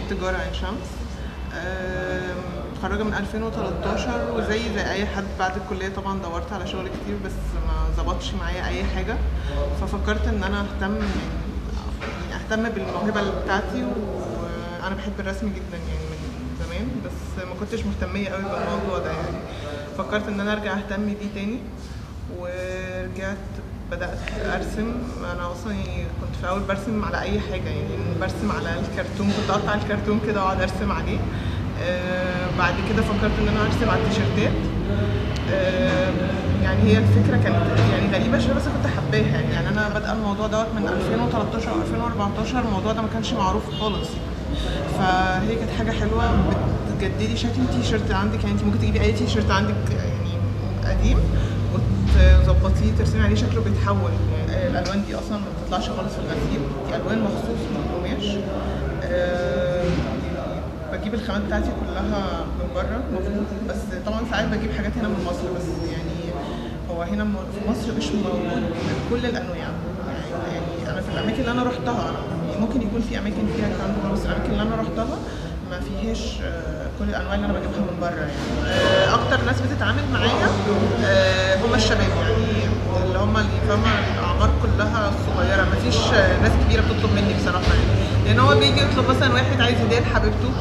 تجاره عين شمس آم، متخرجه من 2013 وزي زي اي حد بعد الكليه طبعا دورت على شغل كتير بس ما ظبطش معايا اي حاجه ففكرت ان انا اهتم يعني اهتم بالموهبه بتاعتي وانا بحب الرسم جدا يعني من زمان بس ما كنتش مهتميه قوي بالموضوع ده يعني فكرت ان انا ارجع اهتم بيه تاني ورجعت بدات ارسم انا اصلا يعني كنت في الاول برسم على اي حاجه يعني برسم على الكرتون كنت اقطع الكرتون كده واقعد ارسم عليه آه بعد كده فكرت ان انا ارسم على التيشيرتات آه يعني هي الفكره كانت يعني غريبه شويه بس كنت حباها يعني, يعني انا بادئه الموضوع دوت من 2013 او 2014 الموضوع ده ما كانش معروف خالص فهي كانت حاجه حلوه بتجددي شكل التيشيرت عندك يعني انت ممكن تجيبي اي تيشيرت عندك يعني قديم وتظبطيه ترسمي عليه شكله بيتحول يعني الالوان دي اصلا ما بتطلعش خالص في الغسيل دي الوان مخصوص من القماش أه بجيب الخامات بتاعتي كلها من بره المفروض بس طبعا ساعات بجيب حاجات هنا من مصر بس يعني هو هنا في مصر مش موجود من كل الانواع يعني, يعني انا في الاماكن اللي انا رحتها يعني ممكن يكون في اماكن فيها الكلام ده بس الاماكن اللي انا رحتها ما فيهاش كل الانواع اللي انا بجيبها من بره يعني اكتر ناس بتتعامل معايا هم الشباب يعني اللي هم اللي فاهمه الاعمار كلها صغيره ما فيش ناس كبيره بتطلب مني بصراحه يعني لان هو بيجي يطلب مثلا واحد عايز هديه لحبيبته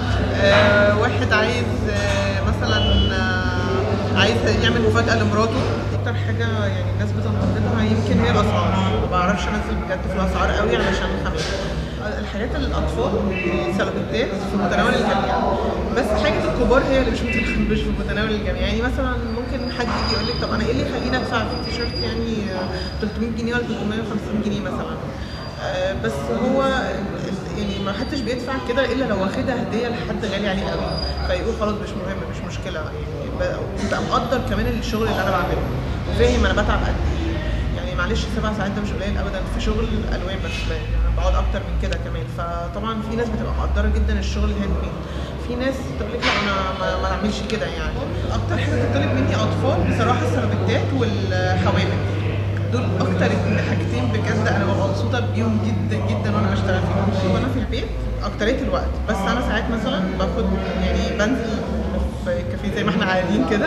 واحد عايز مثلا عايز يعمل مفاجاه لمراته اكتر حاجه يعني الناس بتنتقدها يمكن هي الاسعار ما بعرفش انزل بجد في الاسعار قوي علشان الخامات الحاجات الاطفال سلبتات في متناول الجميع بس حاجه الكبار هي اللي مش مش في متناول الجميع يعني مثلا ممكن حد يجي يقول لك طب انا ايه اللي يخليني ادفع في تيشيرت يعني 300 جنيه ولا 350 جنيه مثلا بس هو يعني ما حدش بيدفع كده الا لو واخدها هديه لحد غالي عليه قوي فيقول خلاص مش مهم مش مشكله يعني يبقى مقدر كمان الشغل اللي انا بعمله وفاهم انا بتعب قد ايه يعني معلش سبع ساعات ده مش قليل ابدا في شغل الالوان بس يعني بقعد اكتر من كده كمان فطبعا في ناس بتبقى مقدره جدا الشغل الهاند ميد في ناس تقول لك لا انا ما, ما اعملش كده يعني اكتر حاجه بتطلب مني اطفال بصراحه السلبتات والحوامل دول اكتر حاجتين بجد انا ببقى مبسوطه بيهم جدا جدا وانا بشتغل فيهم وانا في البيت اكتريه الوقت بس انا ساعات مثلا باخد يعني بنزل في كافيه زي ما احنا قاعدين كده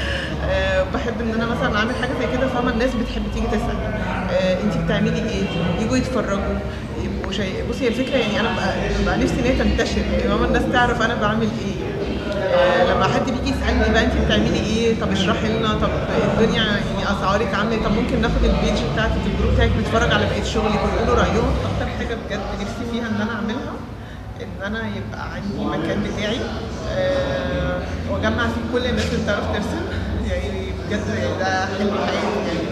أه بحب ان انا مثلا اعمل حاجه زي كده فاهمه الناس بتحب تيجي تسال أه انت بتعملي ايه يجوا يتفرجوا يبقوا شيء بصي هي الفكره يعني انا بقى, بقى نفسي ان هي تنتشر يعني ماما الناس تعرف انا بعمل ايه أه لما حد بيجي يسالني بقى انت بتعملي ايه طب اشرحي لنا طب الدنيا يعني اسعارك عامله طب ممكن ناخد البيج بتاعتك الجروب بتاعك بيتفرج على بقيه شغلي ويقولوا رايهم اكتر حاجه بجد نفسي فيها ان انا اعملها ان انا يبقى عندي مكان بتاعي أه واجمع فيه كل الناس اللي بتعرف ترسم يعني بجد يعني ده حلم حياتي يعني